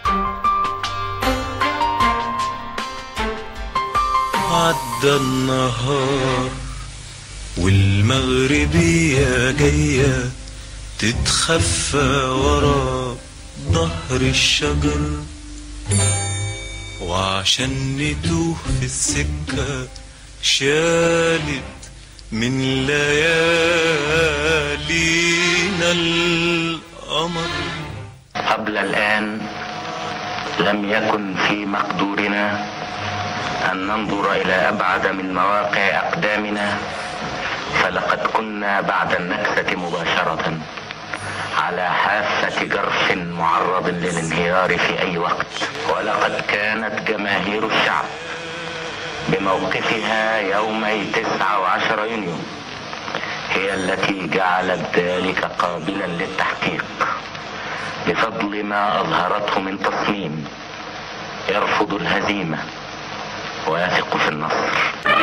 عدى النهار والمغربية جاية تتخفى ورا ظهر الشجر وعشان نتوه في السكة شالت من ليالينا القمر قبل الآن لم يكن في مقدورنا أن ننظر إلى أبعد من مواقع أقدامنا فلقد كنا بعد النكسة مباشرة على حافة جرف معرض للانهيار في أي وقت ولقد كانت جماهير الشعب بموقفها يومي 19 يونيو هي التي جعلت ذلك قابلا للتحقيق بفضل ما أظهرته من تصميم يرفض الهزيمة ويثق في النصر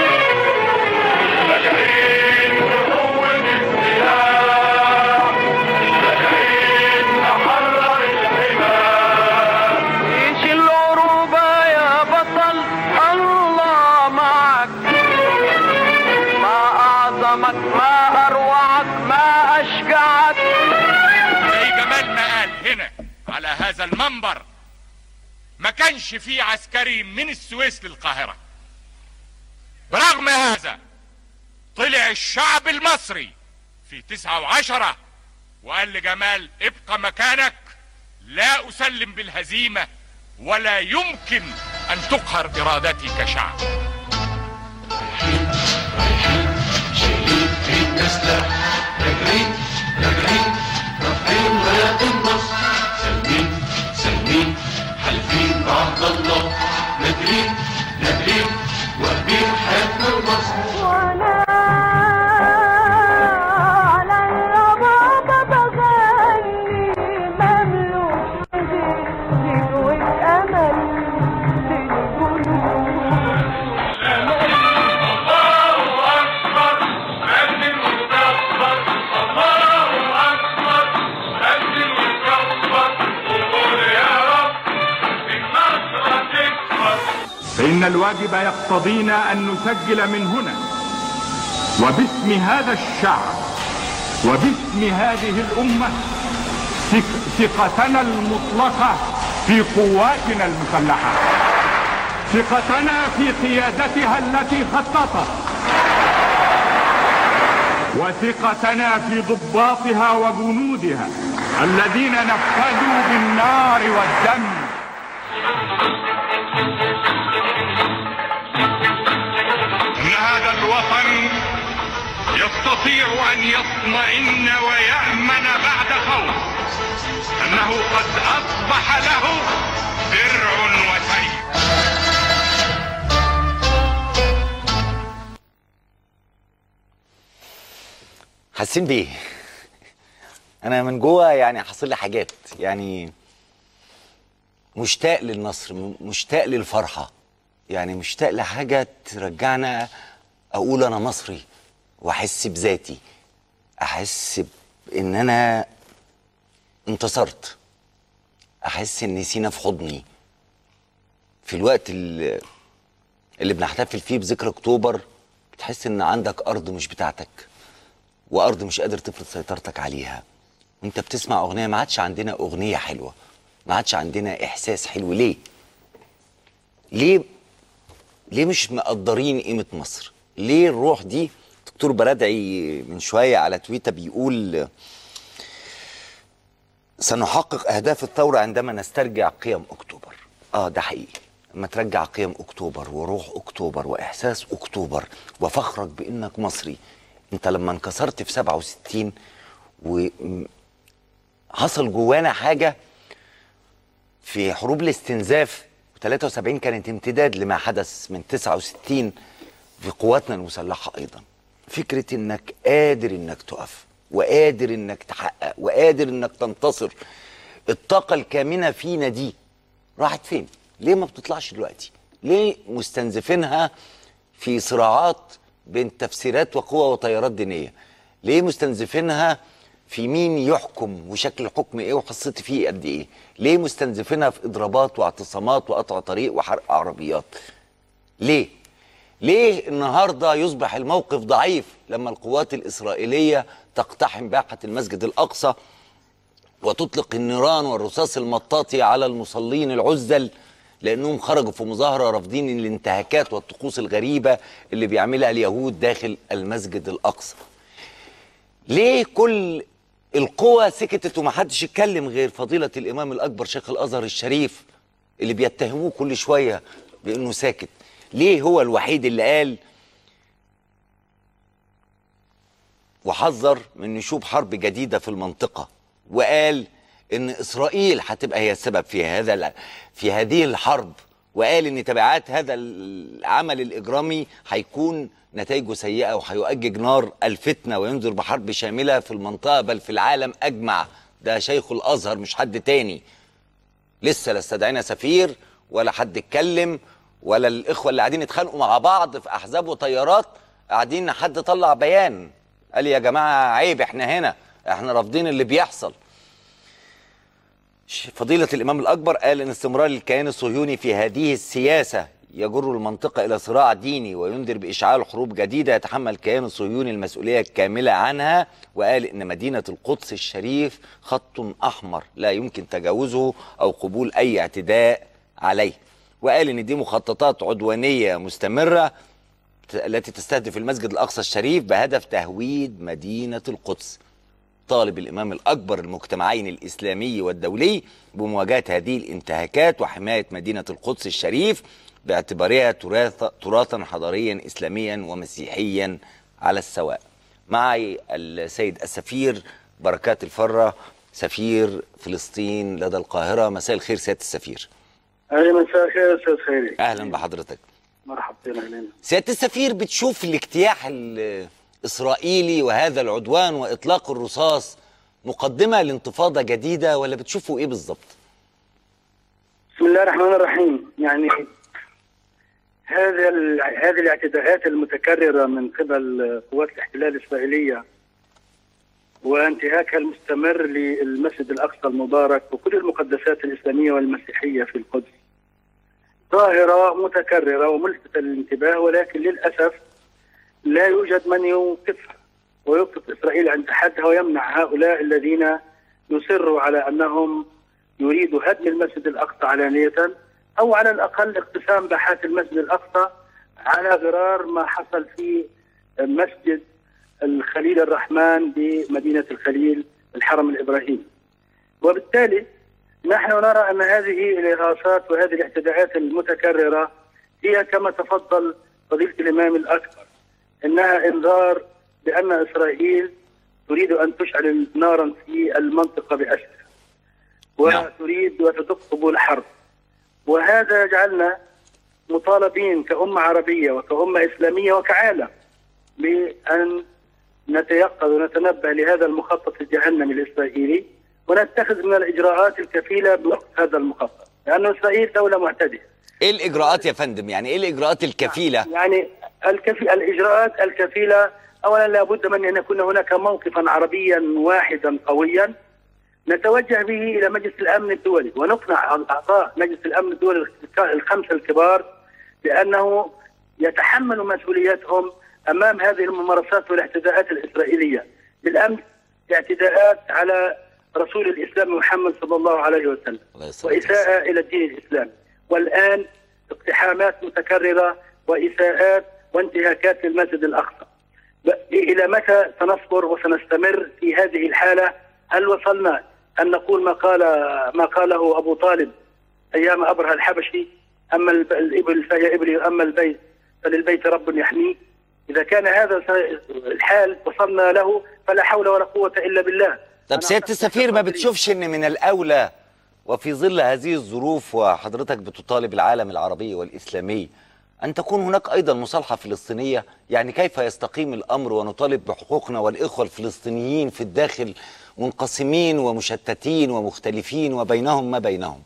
عيش العروبة يا بطل الله معك ما أعظمك ما أروعك ما أشجعك زي جمال ما قال هنا على هذا المنبر ما كانش فيه عسكري من السويس للقاهرة برغم هذا طلع الشعب المصري في تسعة وعشرة وقال لجمال ابقى مكانك لا أسلم بالهزيمة ولا يمكن أن تقهر إرادتي كشعب وانا على الربابة بغني مملوك جديد وامل للجنود فإن الواجب يقتضينا أن نسجل من هنا وباسم هذا الشعب وباسم هذه الأمة ثق- ثقتنا المطلقة في قواتنا المسلحة ثقتنا في قيادتها التي خططت وثقتنا في ضباطها وجنودها الذين نفذوا بالنار والدم ان هذا الوطن يستطيع ان يطمئن ويامن بعد خوف انه قد اصبح له درع وسيف حاسين بيه انا من جوه يعني حاصل لي حاجات يعني مشتاق للنصر م- مشتاق للفرحه يعني مشتاق لحاجه ترجعنا اقول انا مصري واحس بذاتي احس بان انا انتصرت احس ان سينا في حضني في الوقت اللي, اللي بنحتفل فيه بذكرى اكتوبر بتحس ان عندك ارض مش بتاعتك وارض مش قادر تفرض سيطرتك عليها وانت بتسمع اغنيه ما عادش عندنا اغنيه حلوه ما عادش عندنا احساس حلو ليه ليه ليه مش مقدرين قيمه مصر ليه الروح دي دكتور برادعي من شويه على تويتر بيقول سنحقق اهداف الثوره عندما نسترجع قيم اكتوبر اه ده حقيقي لما ترجع قيم اكتوبر وروح اكتوبر واحساس اكتوبر وفخرك بانك مصري انت لما انكسرت في 67 وحصل جوانا حاجه في حروب الاستنزاف 73 كانت امتداد لما حدث من 69 في قواتنا المسلحه ايضا فكره انك قادر انك تقف وقادر انك تحقق وقادر انك تنتصر الطاقه الكامنه فينا دي راحت فين ليه ما بتطلعش دلوقتي ليه مستنزفينها في صراعات بين تفسيرات وقوى وتيارات دينيه ليه مستنزفينها في مين يحكم وشكل الحكم ايه وحصتي فيه قد ايه ليه مستنزفينها في اضرابات واعتصامات وقطع طريق وحرق عربيات ليه ليه النهارده يصبح الموقف ضعيف لما القوات الاسرائيليه تقتحم باحه المسجد الاقصى وتطلق النيران والرصاص المطاطي على المصلين العزل لانهم خرجوا في مظاهره رافضين الانتهاكات والطقوس الغريبه اللي بيعملها اليهود داخل المسجد الاقصى. ليه كل القوى سكتت ومحدش يتكلم غير فضيله الامام الاكبر شيخ الازهر الشريف اللي بيتهموه كل شويه بانه ساكت. ليه هو الوحيد اللي قال وحذر من نشوب حرب جديده في المنطقه وقال ان اسرائيل هتبقى هي السبب في هذا ال- في هذه الحرب وقال ان تبعات هذا العمل الاجرامي هيكون نتائجه سيئه وهيؤجج نار الفتنه وينذر بحرب شامله في المنطقه بل في العالم اجمع ده شيخ الازهر مش حد تاني لسه لا استدعينا سفير ولا حد اتكلم ولا الاخوه اللي قاعدين يتخانقوا مع بعض في احزاب وطيارات قاعدين حد طلع بيان قال يا جماعه عيب احنا هنا احنا رافضين اللي بيحصل ش- فضيلة الإمام الأكبر قال إن استمرار الكيان الصهيوني في هذه السياسة يجر المنطقة إلى صراع ديني وينذر بإشعال حروب جديدة يتحمل الكيان الصهيوني المسؤولية الكاملة عنها وقال إن مدينة القدس الشريف خط أحمر لا يمكن تجاوزه أو قبول أي اعتداء عليه وقال إن دي مخططات عدوانية مستمرة التي تستهدف المسجد الأقصى الشريف بهدف تهويد مدينة القدس طالب الإمام الأكبر المجتمعين الإسلامي والدولي بمواجهة هذه الانتهاكات وحماية مدينة القدس الشريف باعتبارها تراث تراثا حضاريا إسلاميا ومسيحيا على السواء معي السيد السفير بركات الفرة سفير فلسطين لدى القاهرة مساء الخير سيادة السفير اهلا مساء الخير استاذ خيري أهلا بحضرتك مرحبتين اهلا سيادة السفير بتشوف الاجتياح الإسرائيلي وهذا العدوان وإطلاق الرصاص مقدمة لانتفاضة جديدة ولا بتشوفوا إيه بالظبط؟ بسم الله الرحمن الرحيم يعني هذا ال- هذه الاعتداءات المتكرره من قبل قوات الاحتلال الاسرائيليه وانتهاكها المستمر للمسجد الاقصى المبارك وكل المقدسات الاسلاميه والمسيحيه في القدس ظاهره متكرره وملفته للانتباه ولكن للاسف لا يوجد من يوقفها ويوقف اسرائيل عند حدها ويمنع هؤلاء الذين يصروا على انهم يريدوا هدم المسجد الاقصى علانيه او على الاقل اقتسام باحات المسجد الاقصى على غرار ما حصل في مسجد الخليل الرحمن بمدينه الخليل الحرم الابراهيمي. وبالتالي نحن نرى ان هذه الارهاصات وهذه الاعتداءات المتكرره هي كما تفضل فضيله الامام الاكبر انها انذار بان اسرائيل تريد ان تشعل نارا في المنطقه باسرها وتريد وتدق قبول حرب وهذا يجعلنا مطالبين كأمة عربية وكأمة إسلامية وكعالم بأن نتيقظ ونتنبه لهذا المخطط الجهنمي الإسرائيلي ونتخذ من الإجراءات الكفيلة بوقف هذا المخطط لأن إسرائيل دولة معتدية إيه الإجراءات يا فندم؟ يعني إيه الإجراءات الكفيلة؟ يعني الكفي الإجراءات الكفيلة أولا لابد من أن يكون هناك موقفا عربيا واحدا قويا نتوجه به الى مجلس الامن الدولي ونقنع اعضاء مجلس الامن الدولي الخمسه الكبار بانه يتحملوا مسؤوليتهم امام هذه الممارسات والاعتداءات الاسرائيليه بالامس اعتداءات على رسول الاسلام محمد صلى الله عليه وسلم الله يسلمك يا واساءه الى الدين الاسلامي والان اقتحامات متكرره واساءات وانتهاكات للمسجد الاقصى ب- الى متى سنصبر وسنستمر في هذه الحاله؟ هل وصلنا ان نقول ما قال ما قاله ابو طالب ايام ابرهه الحبشي اما الب- الابل فهي ابلي واما البيت فللبيت رب يحميه اذا كان هذا س- الحال وصلنا له فلا حول ولا قوه الا بالله طب أنا سيادة أعتقد السفير ما قدري- بتشوفش إن من الأولى وفي ظل هذه الظروف وحضرتك بتطالب العالم العربي والإسلامي أن تكون هناك أيضا مصالحة فلسطينية يعني كيف يستقيم الأمر ونطالب بحقوقنا والإخوة الفلسطينيين في الداخل منقسمين ومشتتين ومختلفين وبينهم ما بينهم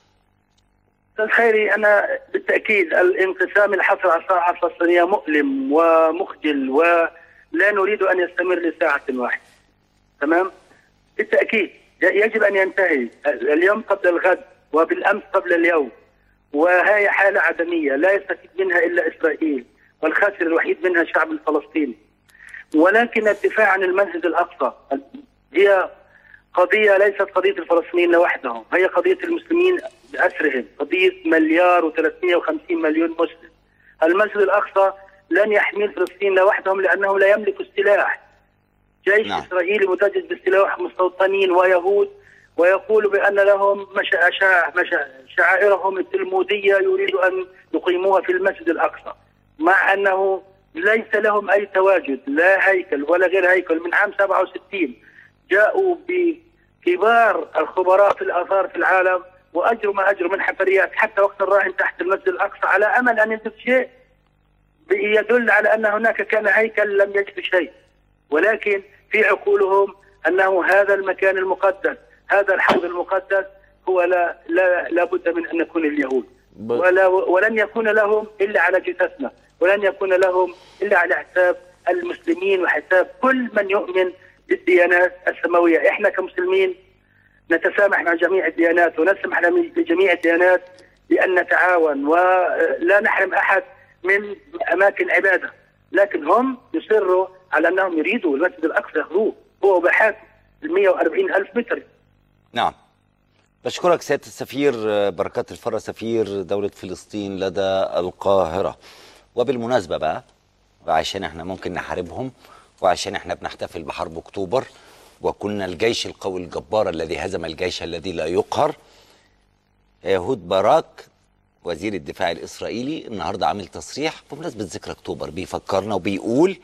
استاذ خيري انا بالتاكيد الانقسام اللي حصل على الساحه الفلسطينيه مؤلم ومخجل ولا نريد ان يستمر لساعه واحده. تمام؟ بالتاكيد يجب ان ينتهي اليوم قبل الغد وبالامس قبل اليوم وهي حاله عدميه لا يستفيد منها الا اسرائيل والخاسر الوحيد منها الشعب الفلسطيني ولكن الدفاع عن المسجد الاقصى هي قضيه ليست قضيه الفلسطينيين لوحدهم هي قضيه المسلمين باسرهم قضيه مليار و350 مليون مسلم المسجد الاقصى لن يحمي الفلسطينيين لوحدهم لانهم لا يملكوا السلاح جيش نعم. اسرائيلي متجد بالسلاح مستوطنين ويهود ويقول بان لهم مشا... شع... مشا... شعائرهم التلموديه يريد ان يقيموها في المسجد الاقصى مع انه ليس لهم اي تواجد لا هيكل ولا غير هيكل من عام 67 جاءوا بكبار الخبراء في الاثار في العالم واجروا ما اجروا من حفريات حتى وقت الراهن تحت المسجد الاقصى على امل ان ينجز شيء يدل على ان هناك كان هيكل لم يجد شيء ولكن في عقولهم انه هذا المكان المقدس هذا الحوض المقدس هو لا لا لابد من ان يكون اليهود ب- ولا ولن يكون لهم الا على جثثنا ولن يكون لهم الا على حساب المسلمين وحساب كل من يؤمن بالديانات السماويه احنا كمسلمين نتسامح مع جميع الديانات ونسمح لجميع الديانات بان نتعاون ولا نحرم احد من اماكن عباده لكن هم يصروا على انهم يريدوا المسجد الاقصى ياخذوه هو بحاجه ال 140 الف متر نعم بشكرك سيادة السفير آه، بركات الفرة سفير دولة فلسطين لدى القاهرة وبالمناسبة بقى وعشان احنا ممكن نحاربهم وعشان احنا بنحتفل بحرب اكتوبر وكنا الجيش القوي الجبار الذي هزم الجيش الذي لا يقهر يهود باراك وزير الدفاع الاسرائيلي النهارده عامل تصريح بمناسبه ذكرى اكتوبر بيفكرنا وبيقول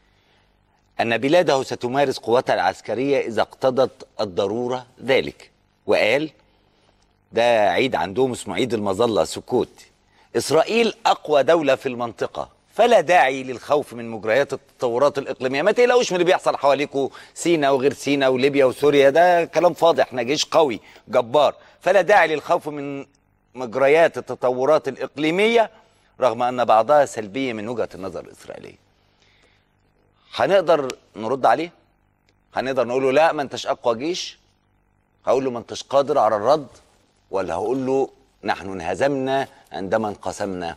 ان بلاده ستمارس قواتها العسكريه اذا اقتضت الضروره ذلك وقال ده عيد عندهم اسمه عيد المظله سكوت اسرائيل اقوى دوله في المنطقه فلا داعي للخوف من مجريات التطورات الاقليميه ما تقلقوش من اللي بيحصل حواليكوا سينا وغير سينا وليبيا وسوريا ده كلام فاضي احنا جيش قوي جبار فلا داعي للخوف من مجريات التطورات الاقليميه رغم ان بعضها سلبيه من وجهه النظر الاسرائيليه هنقدر نرد عليه هنقدر نقول له لا ما انتش اقوى جيش هقول له ما انتش قادر على الرد ولا هقول له نحن انهزمنا عندما انقسمنا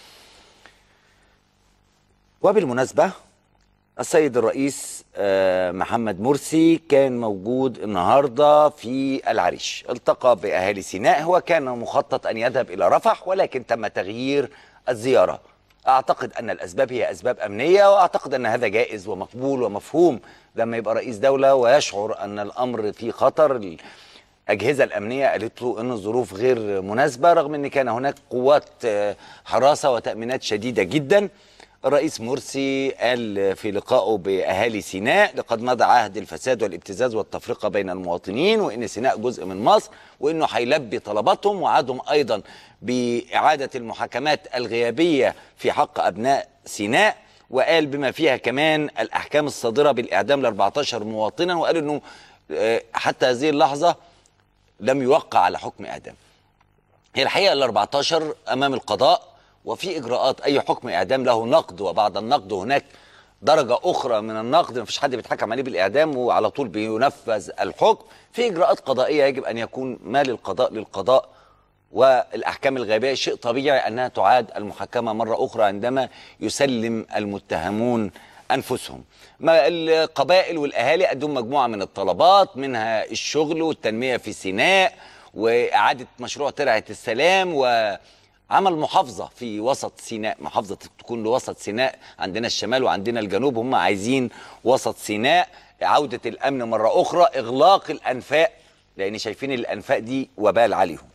وبالمناسبة السيد الرئيس آه، محمد مرسي كان موجود النهاردة في العريش التقى بأهالي سيناء هو كان مخطط أن يذهب إلى رفح ولكن تم تغيير الزيارة أعتقد أن الأسباب هي أسباب أمنية وأعتقد أن هذا جائز ومقبول ومفهوم لما يبقى رئيس دولة ويشعر أن الأمر فيه خطر الأجهزة الأمنية قالت له أن الظروف غير مناسبة رغم أن كان هناك قوات آه، حراسة وتأمينات شديدة جدا الرئيس مرسي قال في لقائه بأهالي سيناء لقد مضى عهد الفساد والابتزاز والتفرقة بين المواطنين وإن سيناء جزء من مصر وإنه هيلبي طلباتهم وعدهم أيضا بإعادة المحاكمات الغيابية في حق أبناء سيناء وقال بما فيها كمان الأحكام الصادرة بالإعدام ل 14 مواطنا وقال إنه آه، حتى هذه اللحظة لم يوقع على حكم إعدام هي الحقيقه ال 14 امام القضاء وفي اجراءات اي حكم اعدام له نقد وبعد النقد هناك درجه اخرى من النقد مفيش حد بيتحكم عليه بالاعدام وعلى طول بينفذ الحكم في اجراءات قضائيه يجب ان يكون ما للقضاء للقضاء والاحكام الغيبيه شيء طبيعي انها تعاد المحاكمه مره اخرى عندما يسلم المتهمون انفسهم ما القبائل والاهالي قدموا مجموعه من الطلبات منها الشغل والتنميه في سيناء واعاده مشروع ترعه السلام وعمل محافظه في وسط سيناء محافظه تكون لوسط سيناء عندنا الشمال وعندنا الجنوب هم عايزين وسط سيناء عوده الامن مره اخرى اغلاق الانفاق لان شايفين الانفاق دي وبال عليهم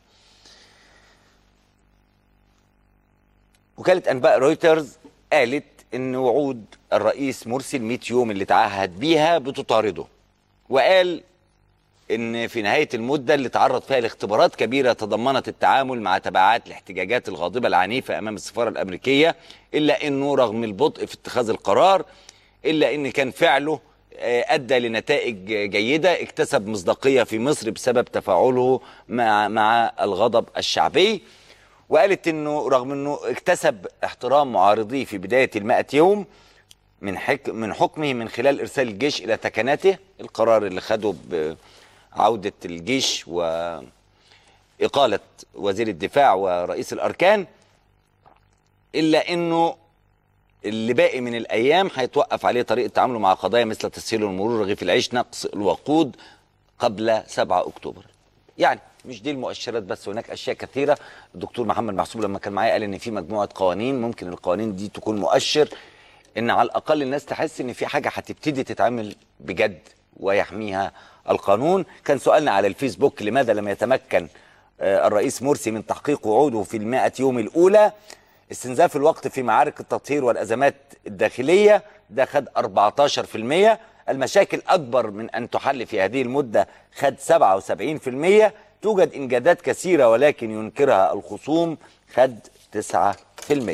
وكالة أنباء رويترز قالت إن وعود الرئيس مرسي ال 100 يوم اللي تعهد بيها بتطارده وقال إن في نهاية المدة اللي تعرض فيها لاختبارات كبيرة تضمنت التعامل مع تبعات الاحتجاجات الغاضبة العنيفة أمام السفارة الأمريكية إلا إنه رغم البطء في اتخاذ القرار إلا إن كان فعله آه، أدى لنتائج جيدة اكتسب مصداقية في مصر بسبب تفاعله مع مع الغضب الشعبي وقالت انه رغم انه اكتسب احترام معارضيه في بدايه المائة يوم من حك من حكمه من خلال ارسال الجيش الى تكناته القرار اللي خده بعوده الجيش واقاله وزير الدفاع ورئيس الاركان الا انه اللي باقي من الايام هيتوقف عليه طريقه تعامله مع قضايا مثل تسهيل المرور رغيف العيش نقص الوقود قبل 7 اكتوبر يعني مش دي المؤشرات بس هناك اشياء كثيره الدكتور محمد محسوب لما كان معايا قال ان في مجموعه قوانين ممكن القوانين دي تكون مؤشر ان على الاقل الناس تحس ان في حاجه هتبتدي تتعمل بجد ويحميها القانون كان سؤالنا على الفيسبوك لماذا لم يتمكن آه، الرئيس مرسي من تحقيق وعوده في المائة يوم الأولى استنزاف الوقت في معارك التطهير والأزمات الداخلية ده خد 14% المشاكل أكبر من أن تحل في هذه المدة خد 77% توجد إنجازات كثيرة ولكن ينكرها الخصوم خد 9%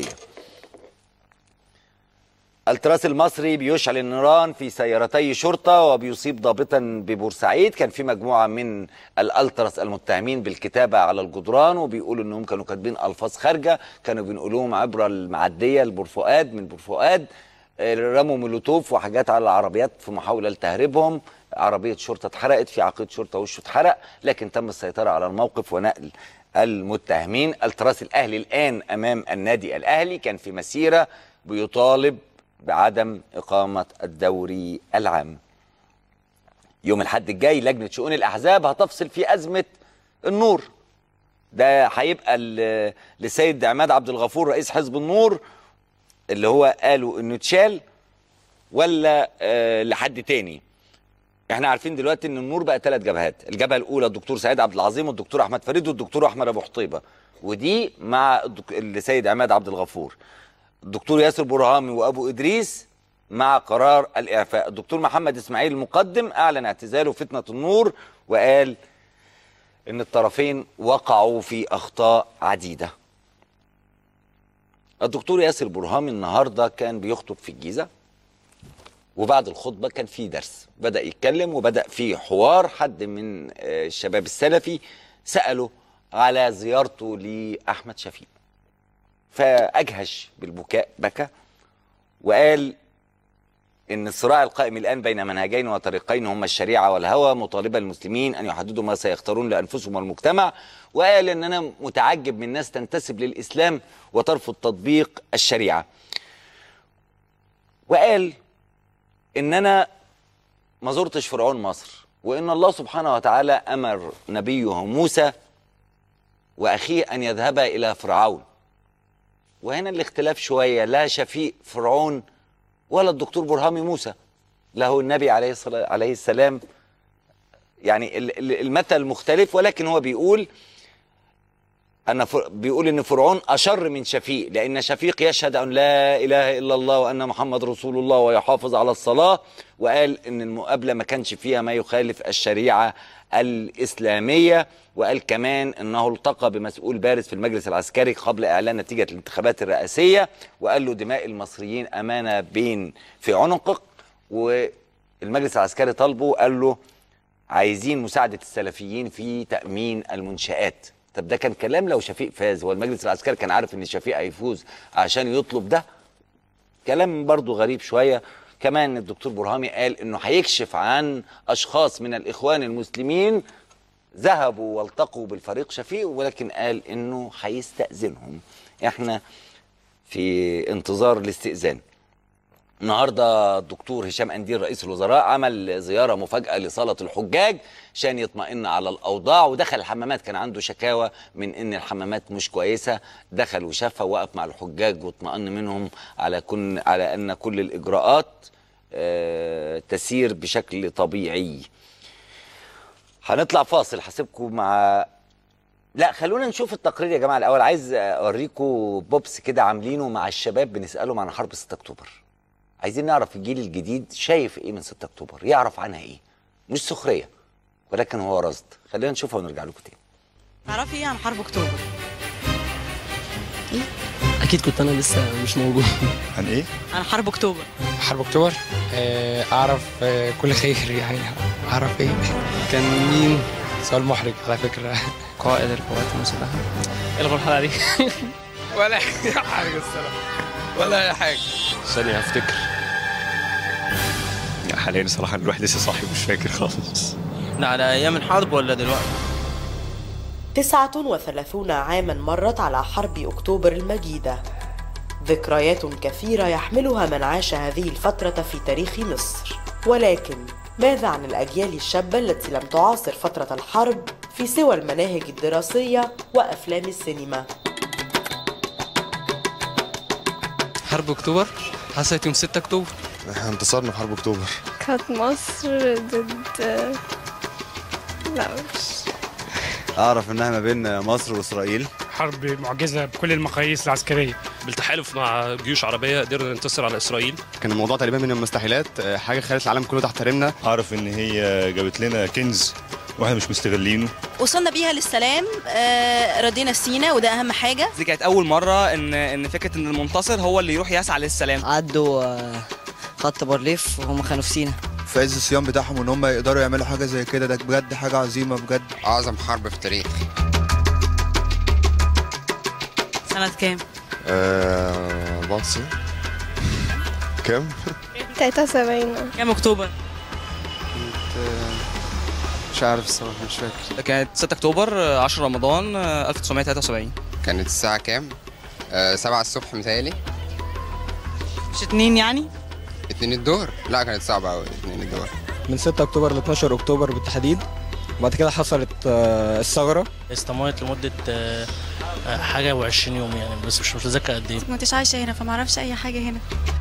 التراس المصري بيشعل النيران في سيارتي شرطة وبيصيب ضابطا ببورسعيد كان في مجموعة من الالتراس المتهمين بالكتابة على الجدران وبيقولوا انهم كانوا كاتبين الفاظ خارجة كانوا بينقلوهم عبر المعدية البورفؤاد من بورفؤاد آه، رموا مولوتوف وحاجات على العربيات في محاولة لتهريبهم عربية شرطة اتحرقت في عقيد شرطة وشه اتحرق لكن تم السيطرة على الموقف ونقل المتهمين التراس الاهلي الان امام النادي الاهلي كان في مسيرة بيطالب بعدم إقامة الدوري العام يوم الحد الجاي لجنة شؤون الأحزاب هتفصل في أزمة النور ده هيبقى ل- لسيد عماد عبد الغفور رئيس حزب النور اللي هو قالوا انه اتشال ولا آه لحد تاني احنا عارفين دلوقتي ان النور بقى ثلاث جبهات الجبهه الاولى الدكتور سعيد عبد العظيم والدكتور احمد فريد والدكتور احمد ابو حطيبه ودي مع الدك- السيد عماد عبد الغفور الدكتور ياسر برهامي وابو ادريس مع قرار الاعفاء الدكتور محمد اسماعيل المقدم اعلن اعتزاله فتنه النور وقال ان الطرفين وقعوا في اخطاء عديده الدكتور ياسر برهامي النهارده كان بيخطب في الجيزه وبعد الخطبه كان في درس بدا يتكلم وبدا في حوار حد من آه، الشباب السلفي ساله على زيارته لاحمد شفيق فاجهش بالبكاء بكى وقال ان الصراع القائم الان بين منهجين وطريقين هما الشريعه والهوى مطالبا المسلمين ان يحددوا ما سيختارون لانفسهم والمجتمع وقال ان انا متعجب من ناس تنتسب للاسلام وترفض تطبيق الشريعه وقال ان انا ما زرتش فرعون مصر وان الله سبحانه وتعالى امر نبيه موسى واخيه ان يذهبا الى فرعون وهنا الاختلاف شويه لا شفيق فرعون ولا الدكتور برهامي موسى له النبي عليه الصلاه عليه السلام يعني ال- ال- المثل مختلف ولكن هو بيقول أن فر... بيقول إن فرعون أشر من شفيق لأن شفيق يشهد أن لا إله إلا الله وأن محمد رسول الله ويحافظ على الصلاة وقال إن المقابلة ما كانش فيها ما يخالف الشريعة الإسلامية وقال كمان أنه التقى بمسؤول بارز في المجلس العسكري قبل إعلان نتيجة الانتخابات الرئاسية وقال له دماء المصريين أمانة بين في عنقك والمجلس العسكري طالبه قال له عايزين مساعدة السلفيين في تأمين المنشآت طب ده كان كلام لو شفيق فاز هو المجلس العسكري كان عارف ان شفيق هيفوز عشان يطلب ده كلام برضو غريب شوية كمان الدكتور برهامي قال انه هيكشف عن اشخاص من الاخوان المسلمين ذهبوا والتقوا بالفريق شفيق ولكن قال انه هيستأذنهم احنا في انتظار الاستئذان النهارده الدكتور هشام انديل رئيس الوزراء عمل زياره مفاجاه لصاله الحجاج عشان يطمئن على الاوضاع ودخل الحمامات كان عنده شكاوى من ان الحمامات مش كويسه دخل وشافها ووقف مع الحجاج واطمئن منهم على كن على ان كل الاجراءات آه، تسير بشكل طبيعي هنطلع فاصل هسيبكم مع لا خلونا نشوف التقرير يا جماعه الاول عايز اوريكم بوبس كده عاملينه مع الشباب بنسالهم عن حرب 6 اكتوبر عايزين نعرف الجيل الجديد شايف ايه من 6 اكتوبر يعرف عنها ايه مش سخريه ولكن هو رصد خلينا نشوفها ونرجع لكم تاني تعرفي ايه عن حرب اكتوبر اكيد كنت انا لسه مش موجود عن ايه عن حرب اكتوبر حرب اكتوبر آه، اعرف آه، كل خير يعني اعرف ايه كان مين سؤال محرج على فكره قائد القوات المسلحه الغوا الحلقه دي ولا أي حاجه الصراحه ولا اي حاجه ثانيه افتكر حاليا صراحه الواحد لسه صاحي مش فاكر خالص ده على ايام الحرب ولا دلوقتي تسعة وثلاثون عاما مرت على حرب أكتوبر المجيدة ذكريات كثيرة يحملها من عاش هذه الفترة في تاريخ مصر ولكن ماذا عن الأجيال الشابة التي لم تعاصر فترة الحرب في سوى المناهج الدراسية وأفلام السينما حرب اكتوبر حصلت يوم 6 اكتوبر احنا انتصرنا في حرب اكتوبر كانت مصر ضد لا مش اعرف انها ما بين مصر واسرائيل حرب معجزه بكل المقاييس العسكريه بالتحالف مع جيوش عربيه قدرنا ننتصر على اسرائيل كان الموضوع تقريبا من المستحيلات آه، حاجه خلت العالم كله تحترمنا اعرف ان هي جابت لنا كنز واحنا مش مستغلينه وصلنا بيها للسلام آه، ردينا سينا وده اهم حاجه دي كانت اول مره ان ان فكره ان المنتصر هو اللي يروح يسعى للسلام عدوا آه، خط بارليف وهم كانوا في سينا في عز الصيام بتاعهم ان هم يقدروا يعملوا حاجه زي كده ده بجد حاجه عظيمه بجد اعظم حرب في التاريخ سنه كام آه 94 كام 73 كام اكتوبر مش عارف الصراحه مش فاكر كانت 6 اكتوبر آه، 10 رمضان آه، 1973 كانت الساعه كام آه 7 الصبح متهيألي مش اتنين يعني 2 الظهر لا كانت صعبه قوي 2 الظهر من 6 اكتوبر ل 12 اكتوبر بالتحديد وبعد كده حصلت آه، الثغره استمرت لمدة آه، آه، حاجة و20 يوم يعني بس مش متذكر قد ايه ما كنتش عايشة هنا فما اعرفش أي حاجة هنا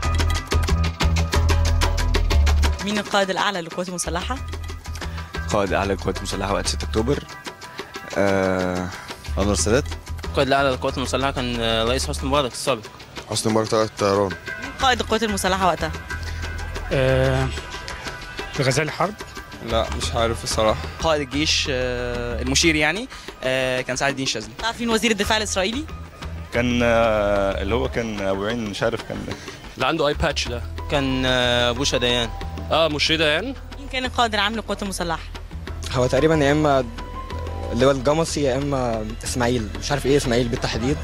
مين القائد الاعلى للقوات المسلحه قائد اعلى للقوات المسلحه وقت 6 اكتوبر آه... انور السادات القائد الأعلى للقوات المسلحة كان آه، رئيس حسني مبارك السابق حسني مبارك طلعت الطيران مين قائد القوات المسلحه وقتها آه غزال الحرب لا مش عارف الصراحه قائد الجيش آه، المشير يعني آه، كان سعد الدين الشاذلي عارفين وزير الدفاع الاسرائيلي كان آه، اللي هو كان ابو عين مش عارف كان اللي عنده اي باتش ده كان آه، بوشا ديان اه مشيدة يعني مين كان القائد العام للقوات المسلحه هو تقريبا يا اما اللي هو الجمصي يا اما اسماعيل مش عارف ايه اسماعيل بالتحديد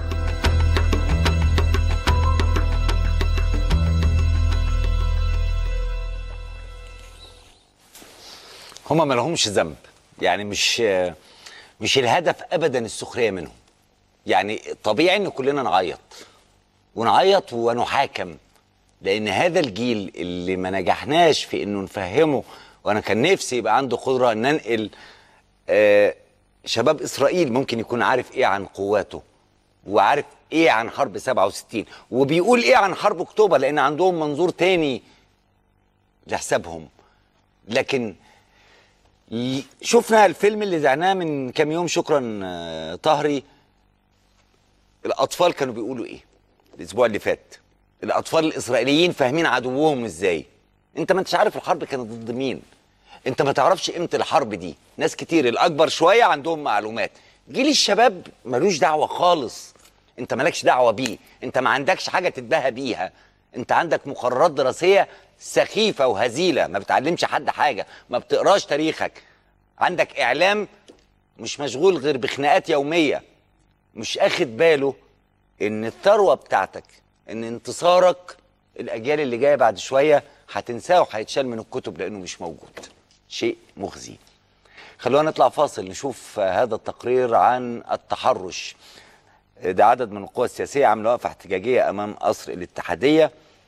هما ما لهمش ذنب يعني مش مش الهدف ابدا السخريه منهم يعني طبيعي ان كلنا نعيط ونعيط ونحاكم لان هذا الجيل اللي ما نجحناش في انه نفهمه وانا كان نفسي يبقى عنده قدره ان ننقل آه شباب اسرائيل ممكن يكون عارف ايه عن قواته وعارف ايه عن حرب 67 وبيقول ايه عن حرب اكتوبر لان عندهم منظور تاني لحسابهم لكن ل- شفنا الفيلم اللي زعناه من كام يوم شكرا آه، طهري الاطفال كانوا بيقولوا ايه الاسبوع اللي فات الاطفال الاسرائيليين فاهمين عدوهم ازاي انت ما انتش عارف الحرب كانت ضد مين انت ما تعرفش قيمه الحرب دي ناس كتير الاكبر شويه عندهم معلومات جيل الشباب ملوش دعوه خالص انت مالكش دعوه بيه انت ما عندكش حاجه تتباهى بيها انت عندك مقررات دراسيه سخيفه وهزيله ما بتعلمش حد حاجه ما بتقراش تاريخك عندك اعلام مش مشغول غير بخناقات يوميه مش اخد باله ان الثروه بتاعتك ان انتصارك الاجيال اللي جايه بعد شويه هتنساه وهيتشال من الكتب لانه مش موجود شيء مخزي خلونا نطلع فاصل نشوف هذا التقرير عن التحرش ده عدد من القوى السياسيه عامله وقفه احتجاجيه امام قصر الاتحاديه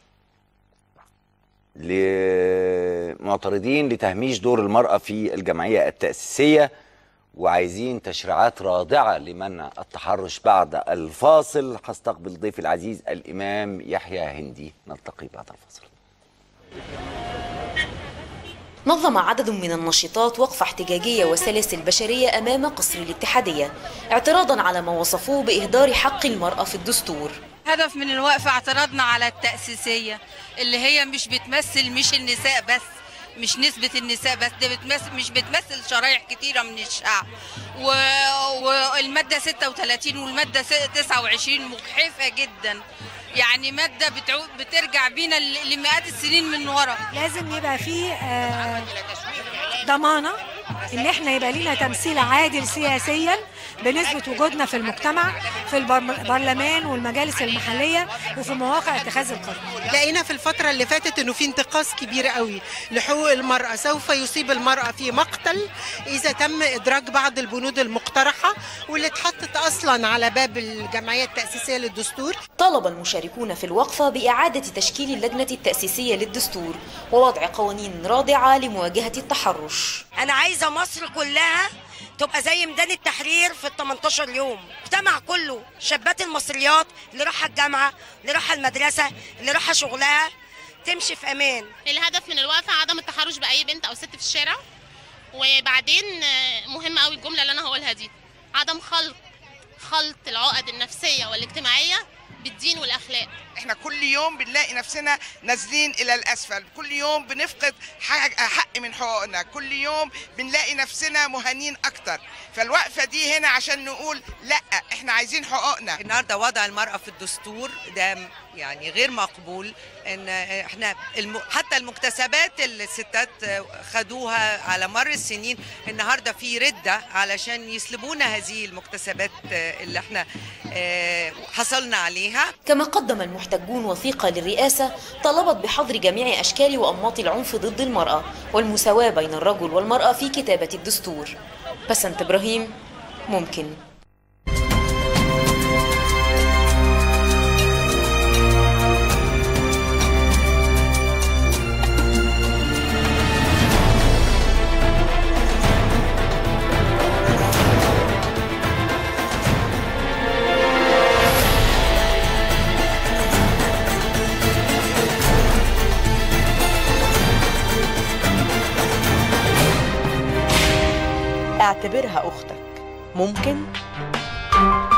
لمعترضين لتهميش دور المرأة في الجمعية التأسيسية وعايزين تشريعات رادعة لمنع التحرش بعد الفاصل هستقبل ضيفي العزيز الإمام يحيى هندي نلتقي بعد الفاصل نظم عدد من النشطات وقفة احتجاجية وسلاسل بشرية أمام قصر الاتحادية اعتراضا على ما وصفوه بإهدار حق المرأة في الدستور هدف من الوقفة اعتراضنا على التأسيسية اللي هي مش بتمثل مش النساء بس مش نسبة النساء بس ده بتمثل مش بتمثل شرائح كتيرة من الشعب و... والمادة 36 والمادة 29 مجحفة جدا يعني مادة بتعود بترجع بينا ل- لمئات السنين من ورا لازم يبقى فيه آه، ضمانه ان احنا يبقى لينا تمثيل عادل سياسيا بنسبة وجودنا في المجتمع في البرلمان والمجالس المحلية وفي مواقع اتخاذ القرار لقينا في الفترة اللي فاتت انه في انتقاص كبير قوي لحقوق المرأة سوف يصيب المرأة في مقتل اذا تم ادراج بعض البنود المقترحة واللي اتحطت اصلا على باب الجمعية التأسيسية للدستور طالب المشاركون في الوقفة بإعادة تشكيل اللجنة التأسيسية للدستور ووضع قوانين رادعة لمواجهة التحرش انا عايزه مصر كلها تبقى زي ميدان التحرير في ال 18 يوم مجتمع كله شابات المصريات اللي رايحه الجامعه اللي رايحه المدرسه اللي رايحه شغلها تمشي في امان الهدف من الوقفه عدم التحرش باي بنت او ست في الشارع وبعدين آه، مهم قوي الجمله اللي انا هقولها دي عدم خلط خلط العقد النفسيه والاجتماعيه بالدين والاخلاق احنا كل يوم بنلاقي نفسنا نازلين الى الاسفل كل يوم بنفقد حق, حق من حقوقنا كل يوم بنلاقي نفسنا مهانين اكتر فالوقفه دي هنا عشان نقول لا احنا عايزين حقوقنا النهارده وضع المرأة في الدستور ده يعني غير مقبول ان احنا الم... حتى المكتسبات اللي الستات خدوها على مر السنين النهارده في رده علشان يسلبونا هذه المكتسبات اللي احنا آه، حصلنا عليها كما قدم المحتجون وثيقة للرئاسة طلبت بحظر جميع أشكال وأنماط العنف ضد المرأة والمساواة بين الرجل والمرأة في كتابة الدستور بسنت إبراهيم ممكن اعتبرها أختك ممكن؟